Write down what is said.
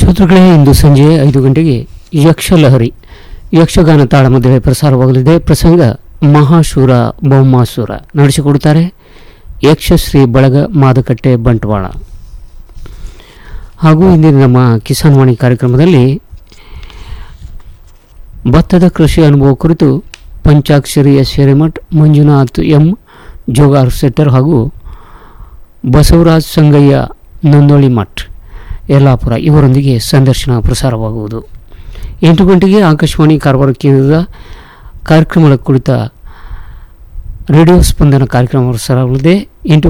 ಶ್ರೋತೃಗಳೇ ಇಂದು ಸಂಜೆ ಐದು ಗಂಟೆಗೆ ಯಕ್ಷಲಹರಿ ಯಕ್ಷಗಾನ ತಾಳಮದ್ದಳೆ ಪ್ರಸಾರವಾಗಲಿದೆ ಪ್ರಸಂಗ ಮಹಾಶೂರ ಬೌಮಾಸುರ ನಡೆಸಿಕೊಡುತ್ತಾರೆ ಯಕ್ಷಶ್ರೀ ಬಳಗ ಮಾದಕಟ್ಟೆ ಬಂಟ್ವಾಳ ಹಾಗೂ ಇಂದಿನ ನಮ್ಮ ಕಿಸಾನ್ ವಾಣಿ ಕಾರ್ಯಕ್ರಮದಲ್ಲಿ ಭತ್ತದ ಕೃಷಿ ಅನುಭವ ಕುರಿತು ಪಂಚಾಕ್ಷರಿ ಎಸ್ ಹಿರೇಮಠ್ ಮಂಜುನಾಥ್ ಎಂ ಜೋಗಾರ್ ಸೆಟ್ಟರ್ ಹಾಗೂ ಬಸವರಾಜ್ ಸಂಗಯ್ಯ ನಂದೋಳಿ ಮಠ್ ಯಲ್ಲಾಪುರ ಇವರೊಂದಿಗೆ ಸಂದರ್ಶನ ಪ್ರಸಾರವಾಗುವುದು ಎಂಟು ಗಂಟೆಗೆ ಆಕಾಶವಾಣಿ ಕಾರವಾರ ಕೇಂದ್ರದ ಕಾರ್ಯಕ್ರಮಗಳ ಕುರಿತ ರೇಡಿಯೋ ಸ್ಪಂದನ ಕಾರ್ಯಕ್ರಮ ಪ್ರಸಾರವಾಗಲಿದೆ ಎಂಟು